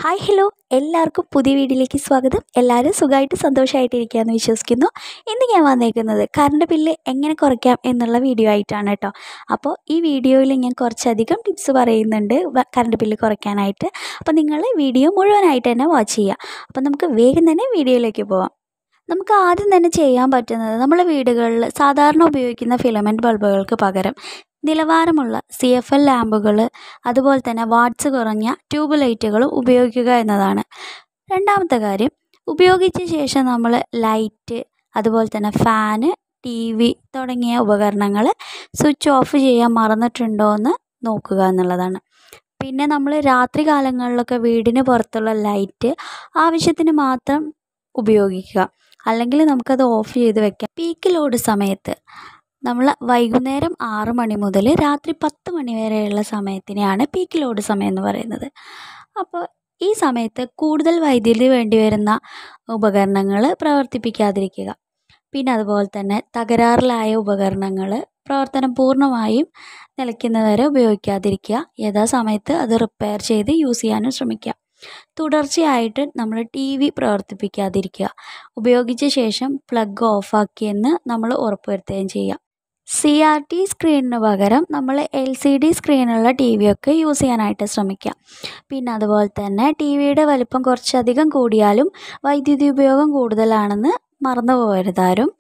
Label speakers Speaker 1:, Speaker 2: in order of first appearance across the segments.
Speaker 1: hi hello എല്ലാവർക്കും പുതിയ വീഡിയോയിലേക്ക് സ്വാഗതം എല്ലാവരും സുഖമായിട്ട് സന്തോഷമായിട്ടിരിക്കുകയെന്ന് വിശ്വസിക്കുന്നു ഇന്ന് ഞാൻ വന്നേക്കുന്നത് കറണ്ട് ബില്ല് എങ്ങനെ കുറയ്ക്കാം എന്നുള്ള വീഡിയോ ആയിട്ടാണ് കേട്ടോ അപ്പോൾ ഈ വീഡിയോയിൽ ഞാൻ കുറച്ചധികം ടിപ്സ് പറയുന്നുണ്ട് വ- കറണ്ട് ബില്ല് കുറയ്ക്കാനായിട്ട് അപ്പോൾ നിങ്ങൾ വീഡിയോ മുഴുവനായിട്ട് തന്നെ വാച്ച് ചെയ്യുക അപ്പോൾ നമുക്ക് വേഗം തന്നെ വീഡിയോയിലേക്ക് പോവാം നമുക്ക് ആദ്യം തന്നെ ചെയ്യാൻ പറ്റുന്നത് നമ്മളെ വീടുകളിൽ സാധാരണ ഉപയോഗിക്കുന്ന ഫിലമെൻറ്റ് ബൾബുകൾക്ക് പകരം നിലവാരമുള്ള സി എഫ് എൽ ലാമ്പുകൾ അതുപോലെ തന്നെ വാട്ട്സ് കുറഞ്ഞ ട്യൂബ് ലൈറ്റുകളും ഉപയോഗിക്കുക എന്നതാണ് രണ്ടാമത്തെ കാര്യം ഉപയോഗിച്ച ശേഷം നമ്മൾ ലൈറ്റ് അതുപോലെ തന്നെ ഫാന് ടി വി തുടങ്ങിയ ഉപകരണങ്ങൾ സ്വിച്ച് ഓഫ് ചെയ്യാൻ മറന്നിട്ടുണ്ടോ എന്ന് നോക്കുക എന്നുള്ളതാണ് പിന്നെ നമ്മൾ രാത്രി കാലങ്ങളിലൊക്കെ വീടിന് പുറത്തുള്ള ലൈറ്റ് ആവശ്യത്തിന് മാത്രം ഉപയോഗിക്കുക അല്ലെങ്കിൽ നമുക്കത് ഓഫ് ചെയ്ത് വെക്കാം പീക്ക് ലോഡ് സമയത്ത് നമ്മൾ വൈകുന്നേരം ആറ് മണി മുതൽ രാത്രി പത്ത് മണി വരെയുള്ള സമയത്തിനെയാണ് പീക്ക് ലോഡ് സമയം എന്ന് പറയുന്നത് അപ്പോൾ ഈ സമയത്ത് കൂടുതൽ വൈദ്യുതി വേണ്ടി വരുന്ന ഉപകരണങ്ങൾ പ്രവർത്തിപ്പിക്കാതിരിക്കുക പിന്നെ അതുപോലെ തന്നെ തകരാറിലായ ഉപകരണങ്ങൾ പ്രവർത്തനം പൂർണ്ണമായും നിലയ്ക്കുന്നവരെ ഉപയോഗിക്കാതിരിക്കുക യഥാസമയത്ത് അത് റിപ്പയർ ചെയ്ത് യൂസ് ചെയ്യാനും ശ്രമിക്കുക തുടർച്ചയായിട്ട് നമ്മൾ ടി വി പ്രവർത്തിപ്പിക്കാതിരിക്കുക ഉപയോഗിച്ച ശേഷം പ്ലഗ് ഓഫാക്കിയെന്ന് നമ്മൾ ഉറപ്പുവരുത്തുകയും ചെയ്യുക സി ആർ ടി സ്ക്രീനിന് പകരം നമ്മൾ എൽ സി ഡി സ്ക്രീനുള്ള ടി വി ഒക്കെ യൂസ് ചെയ്യാനായിട്ട് ശ്രമിക്കുക പിന്നെ അതുപോലെ തന്നെ ടി വിയുടെ വലിപ്പം കുറച്ചധികം കൂടിയാലും വൈദ്യുതി ഉപയോഗം കൂടുതലാണെന്ന് മറന്നു പോകരുതാരും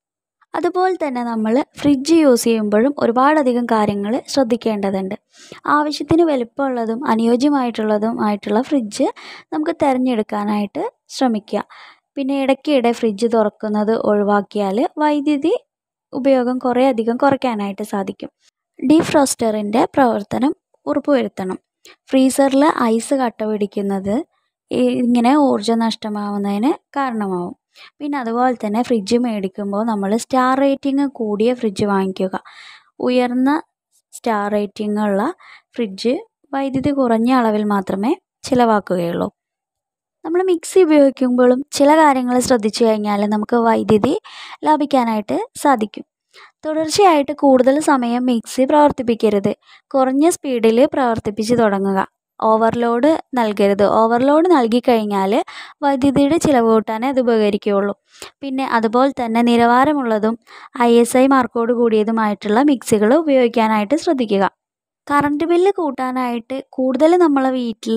Speaker 1: അതുപോലെ തന്നെ നമ്മൾ ഫ്രിഡ്ജ് യൂസ് ചെയ്യുമ്പോഴും ഒരുപാടധികം കാര്യങ്ങൾ ശ്രദ്ധിക്കേണ്ടതുണ്ട് ആവശ്യത്തിന് വലുപ്പമുള്ളതും അനുയോജ്യമായിട്ടുള്ളതും ആയിട്ടുള്ള ഫ്രിഡ്ജ് നമുക്ക് തിരഞ്ഞെടുക്കാനായിട്ട് ശ്രമിക്കുക പിന്നെ ഇടയ്ക്കിടെ ഫ്രിഡ്ജ് തുറക്കുന്നത് ഒഴിവാക്കിയാൽ വൈദ്യുതി ഉപയോഗം കുറേ അധികം കുറയ്ക്കാനായിട്ട് സാധിക്കും ഡീഫ്രോസ്റ്ററിൻ്റെ പ്രവർത്തനം ഉറപ്പുവരുത്തണം ഫ്രീസറിൽ ഐസ് കട്ട പിടിക്കുന്നത് ഈ- ഇങ്ങനെ ഊർജ്ജ നഷ്ടമാവുന്നതിന് കാരണമാവും പിന്നെ അതുപോലെ തന്നെ ഫ്രിഡ്ജ് മേടിക്കുമ്പോൾ നമ്മൾ സ്റ്റാർ റേറ്റിംഗ് കൂടിയ ഫ്രിഡ്ജ് വാങ്ങിക്കുക ഉയർന്ന സ്റ്റാർ റേറ്റിംഗ് ഉള്ള ഫ്രിഡ്ജ് വൈദ്യുതി കുറഞ്ഞ അളവിൽ മാത്രമേ ചിലവാക്കുകയുള്ളൂ നമ്മൾ മിക്സി ഉപയോഗിക്കുമ്പോഴും ചില കാര്യങ്ങൾ ശ്രദ്ധിച്ചു കഴിഞ്ഞാൽ നമുക്ക് വൈദ്യുതി ലാഭിക്കാനായിട്ട് സാധിക്കും തുടർച്ചയായിട്ട് കൂടുതൽ സമയം മിക്സി പ്രവർത്തിപ്പിക്കരുത് കുറഞ്ഞ സ്പീഡിൽ പ്രവർത്തിപ്പിച്ച് തുടങ്ങുക ഓവർലോഡ് നൽകരുത് ഓവർലോഡ് നൽകിക്കഴിഞ്ഞാൽ വൈദ്യുതിയുടെ ചിലവ് കൂട്ടാനേ അത് ഉപകരിക്കുകയുള്ളൂ പിന്നെ അതുപോലെ തന്നെ നിലവാരമുള്ളതും ഐ എസ് ഐ മാർക്കോട് കൂടിയതുമായിട്ടുള്ള മിക്സികൾ ഉപയോഗിക്കാനായിട്ട് ശ്രദ്ധിക്കുക കറണ്ട് ബില്ല് കൂട്ടാനായിട്ട് കൂടുതൽ നമ്മളെ വീട്ടിൽ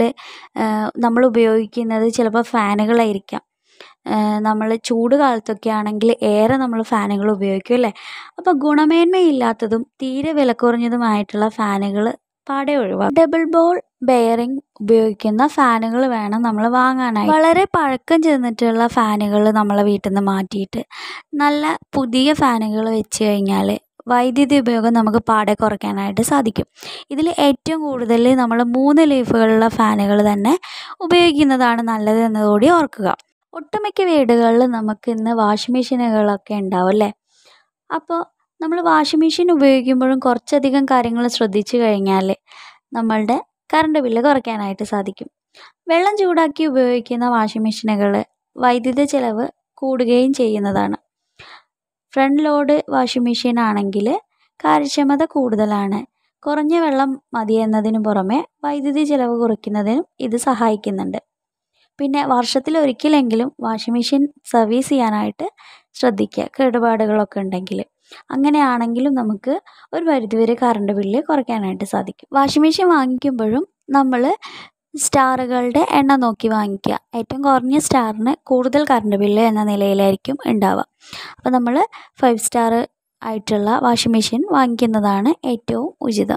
Speaker 1: നമ്മൾ ഉപയോഗിക്കുന്നത് ചിലപ്പോൾ ഫാനുകളായിരിക്കാം നമ്മൾ ചൂട് കാലത്തൊക്കെ ആണെങ്കിൽ ഏറെ നമ്മൾ ഫാനുകൾ ഉപയോഗിക്കും അല്ലേ അപ്പോൾ ഗുണമേന്മയില്ലാത്തതും തീരെ വില കുറഞ്ഞതുമായിട്ടുള്ള ഫാനുകൾ പാടെ ഒഴിവാക്കും ഡബിൾ ബോൾ ബെയറിംഗ് ഉപയോഗിക്കുന്ന ഫാനുകൾ വേണം നമ്മൾ വാങ്ങാനായി വളരെ പഴക്കം ചെന്നിട്ടുള്ള ഫാനുകൾ നമ്മളെ വീട്ടിൽ നിന്ന് മാറ്റിയിട്ട് നല്ല പുതിയ ഫാനുകൾ വെച്ച് കഴിഞ്ഞാൽ വൈദ്യുതി ഉപയോഗം നമുക്ക് പാടെ കുറയ്ക്കാനായിട്ട് സാധിക്കും ഇതിൽ ഏറ്റവും കൂടുതൽ നമ്മൾ മൂന്ന് ലീഫുകളുള്ള ഫാനുകൾ തന്നെ ഉപയോഗിക്കുന്നതാണ് നല്ലത് എന്നതുകൂടി ഓർക്കുക ഒട്ടുമിക്ക വീടുകളിൽ നമുക്ക് ഇന്ന് വാഷിംഗ് മെഷീനുകളൊക്കെ ഉണ്ടാവും അല്ലേ അപ്പോൾ നമ്മൾ വാഷിംഗ് മെഷീൻ ഉപയോഗിക്കുമ്പോഴും കുറച്ചധികം കാര്യങ്ങൾ ശ്രദ്ധിച്ചു കഴിഞ്ഞാൽ നമ്മളുടെ കറണ്ട് ബില്ല് കുറയ്ക്കാനായിട്ട് സാധിക്കും വെള്ളം ചൂടാക്കി ഉപയോഗിക്കുന്ന വാഷിംഗ് മെഷീനുകൾ വൈദ്യുത ചിലവ് കൂടുകയും ചെയ്യുന്നതാണ് ഫ്രണ്ട് ലോഡ് വാഷിംഗ് മെഷീൻ ആണെങ്കിൽ കാര്യക്ഷമത കൂടുതലാണ് കുറഞ്ഞ വെള്ളം മതി എന്നതിനു പുറമെ വൈദ്യുതി ചിലവ് കുറയ്ക്കുന്നതിനും ഇത് സഹായിക്കുന്നുണ്ട് പിന്നെ വർഷത്തിൽ ഒരിക്കലെങ്കിലും വാഷിംഗ് മെഷീൻ സർവീസ് ചെയ്യാനായിട്ട് ശ്രദ്ധിക്കുക കേടുപാടുകളൊക്കെ ഉണ്ടെങ്കിൽ അങ്ങനെയാണെങ്കിലും നമുക്ക് ഒരു പരിധിവരെ കറണ്ട് ബില്ല് കുറയ്ക്കാനായിട്ട് സാധിക്കും വാഷിംഗ് മെഷീൻ വാങ്ങിക്കുമ്പോഴും നമ്മൾ സ്റ്റാറുകളുടെ എണ്ണം നോക്കി വാങ്ങിക്കുക ഏറ്റവും കുറഞ്ഞ സ്റ്റാറിന് കൂടുതൽ കറണ്ട് ബില്ല് എന്ന നിലയിലായിരിക്കും ഉണ്ടാവുക അപ്പോൾ നമ്മൾ ഫൈവ് സ്റ്റാർ ആയിട്ടുള്ള വാഷിംഗ് മെഷീൻ വാങ്ങിക്കുന്നതാണ് ഏറ്റവും ഉചിതം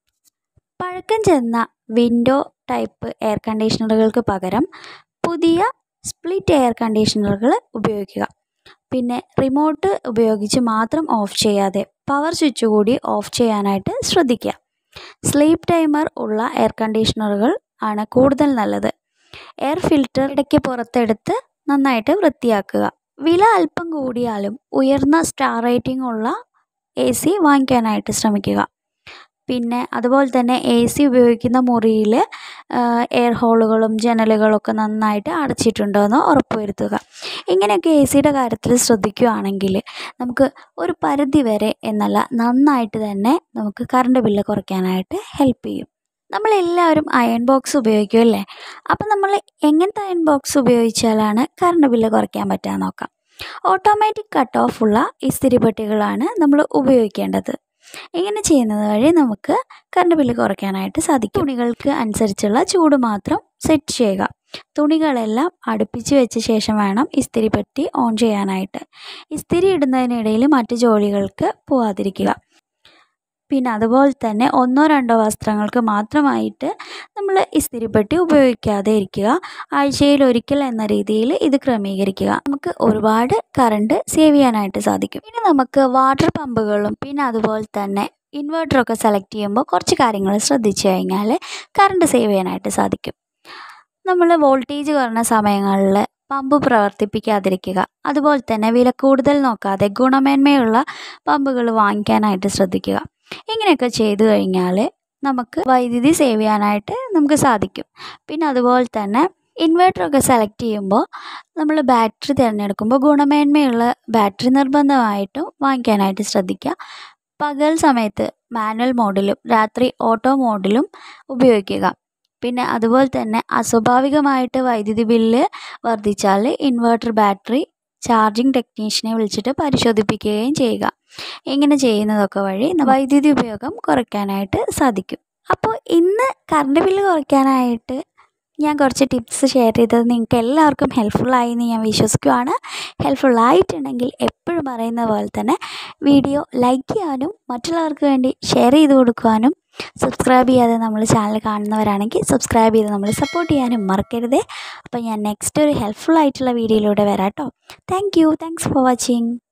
Speaker 1: പഴക്കം ചെന്ന വിൻഡോ ടൈപ്പ് എയർ കണ്ടീഷണറുകൾക്ക് പകരം പുതിയ സ്പ്ലിറ്റ് എയർ കണ്ടീഷണറുകൾ ഉപയോഗിക്കുക പിന്നെ റിമോട്ട് ഉപയോഗിച്ച് മാത്രം ഓഫ് ചെയ്യാതെ പവർ സ്വിച്ച് കൂടി ഓഫ് ചെയ്യാനായിട്ട് ശ്രദ്ധിക്കുക സ്ലീപ്പ് ടൈമർ ഉള്ള എയർ കണ്ടീഷണറുകൾ ആണ് കൂടുതൽ നല്ലത് എയർ ഫിൽറ്റർ ഇടയ്ക്ക് പുറത്തെടുത്ത് നന്നായിട്ട് വൃത്തിയാക്കുക വില അല്പം കൂടിയാലും ഉയർന്ന സ്റ്റാർ റേറ്റിംഗ് ഉള്ള എ സി വാങ്ങിക്കാനായിട്ട് ശ്രമിക്കുക പിന്നെ അതുപോലെ തന്നെ എ സി ഉപയോഗിക്കുന്ന മുറിയിൽ എയർ ഹോളുകളും ജനലുകളൊക്കെ നന്നായിട്ട് അടച്ചിട്ടുണ്ടോ എന്ന് ഉറപ്പുവരുത്തുക ഇങ്ങനെയൊക്കെ എ സിയുടെ കാര്യത്തിൽ ശ്രദ്ധിക്കുകയാണെങ്കിൽ നമുക്ക് ഒരു പരിധി വരെ എന്നല്ല നന്നായിട്ട് തന്നെ നമുക്ക് കറണ്ട് ബില്ല് കുറയ്ക്കാനായിട്ട് ഹെൽപ്പ് ചെയ്യും നമ്മളെല്ലാവരും അയൺ ബോക്സ് ഉപയോഗിക്കുമല്ലേ അപ്പം നമ്മൾ എങ്ങനത്തെ അയൺ ബോക്സ് ഉപയോഗിച്ചാലാണ് കറണ്ട് ബില്ല് കുറയ്ക്കാൻ പറ്റുക നോക്കാം ഓട്ടോമാറ്റിക് കട്ട് ഓഫ് ഉള്ള ഇസ്തിരിപ്പെട്ടികളാണ് നമ്മൾ ഉപയോഗിക്കേണ്ടത് ഇങ്ങനെ ചെയ്യുന്നത് വഴി നമുക്ക് കറണ്ട് ബില്ല് കുറയ്ക്കാനായിട്ട് സാധിക്കും തുണികൾക്ക് അനുസരിച്ചുള്ള ചൂട് മാത്രം സെറ്റ് ചെയ്യുക തുണികളെല്ലാം അടുപ്പിച്ച് വെച്ച ശേഷം വേണം ഇസ്തിരിപ്പെട്ടി ഓൺ ചെയ്യാനായിട്ട് ഇസ്തിരി ഇടുന്നതിനിടയിൽ മറ്റ് ജോലികൾക്ക് പോവാതിരിക്കുക പിന്നെ അതുപോലെ തന്നെ ഒന്നോ രണ്ടോ വസ്ത്രങ്ങൾക്ക് മാത്രമായിട്ട് നമ്മൾ ഇസ്തിരിപ്പെട്ടി ഉപയോഗിക്കാതെ ഇരിക്കുക ആഴ്ചയിൽ ഒരിക്കൽ എന്ന രീതിയിൽ ഇത് ക്രമീകരിക്കുക നമുക്ക് ഒരുപാട് കറണ്ട് സേവ് ചെയ്യാനായിട്ട് സാധിക്കും ഇനി നമുക്ക് വാട്ടർ പമ്പുകളും പിന്നെ അതുപോലെ തന്നെ ഇൻവെർട്ടറൊക്കെ സെലക്ട് ചെയ്യുമ്പോൾ കുറച്ച് കാര്യങ്ങൾ ശ്രദ്ധിച്ചു കഴിഞ്ഞാൽ കറണ്ട് സേവ് ചെയ്യാനായിട്ട് സാധിക്കും നമ്മൾ വോൾട്ടേജ് കുറഞ്ഞ സമയങ്ങളിൽ പമ്പ് പ്രവർത്തിപ്പിക്കാതിരിക്കുക അതുപോലെ തന്നെ വില കൂടുതൽ നോക്കാതെ ഗുണമേന്മയുള്ള പമ്പുകൾ വാങ്ങിക്കാനായിട്ട് ശ്രദ്ധിക്കുക ഇങ്ങനെയൊക്കെ ചെയ്തു കഴിഞ്ഞാൽ നമുക്ക് വൈദ്യുതി സേവ് ചെയ്യാനായിട്ട് നമുക്ക് സാധിക്കും പിന്നെ അതുപോലെ തന്നെ ഇൻവെർട്ടറൊക്കെ സെലക്ട് ചെയ്യുമ്പോൾ നമ്മൾ ബാറ്ററി തിരഞ്ഞെടുക്കുമ്പോൾ ഗുണമേന്മയുള്ള ബാറ്ററി നിർബന്ധമായിട്ടും വാങ്ങിക്കാനായിട്ട് ശ്രദ്ധിക്കുക പകൽ സമയത്ത് മാനുവൽ മോഡിലും രാത്രി ഓട്ടോ മോഡിലും ഉപയോഗിക്കുക പിന്നെ അതുപോലെ തന്നെ അസ്വാഭാവികമായിട്ട് വൈദ്യുതി ബില്ല് വർദ്ധിച്ചാൽ ഇൻവെർട്ടർ ബാറ്ററി ചാർജിങ് ടെക്നീഷ്യനെ വിളിച്ചിട്ട് പരിശോധിപ്പിക്കുകയും ചെയ്യുക ഇങ്ങനെ ചെയ്യുന്നതൊക്കെ വഴി വൈദ്യുതി ഉപയോഗം കുറയ്ക്കാനായിട്ട് സാധിക്കും അപ്പോൾ ഇന്ന് കറണ്ട് ബില്ല് കുറയ്ക്കാനായിട്ട് ഞാൻ കുറച്ച് ടിപ്സ് ഷെയർ ചെയ്തത് നിങ്ങൾക്ക് എല്ലാവർക്കും ഹെൽപ്ഫുള്ളായി എന്ന് ഞാൻ വിശ്വസിക്കുവാണ് ഹെൽപ്ഫുള്ളായിട്ടുണ്ടെങ്കിൽ എപ്പോഴും പറയുന്ന പോലെ തന്നെ വീഡിയോ ലൈക്ക് ചെയ്യാനും മറ്റുള്ളവർക്ക് വേണ്ടി ഷെയർ ചെയ്ത് കൊടുക്കുവാനും സബ്സ്ക്രൈബ് ചെയ്യാതെ നമ്മൾ ചാനൽ കാണുന്നവരാണെങ്കിൽ സബ്സ്ക്രൈബ് ചെയ്ത് നമ്മൾ സപ്പോർട്ട് ചെയ്യാനും മറക്കരുതേ അപ്പോൾ ഞാൻ നെക്സ്റ്റ് ഒരു ഹെൽപ്ഫുൾ ആയിട്ടുള്ള വീഡിയോയിലൂടെ വരാം കേട്ടോ thank you thanks for watching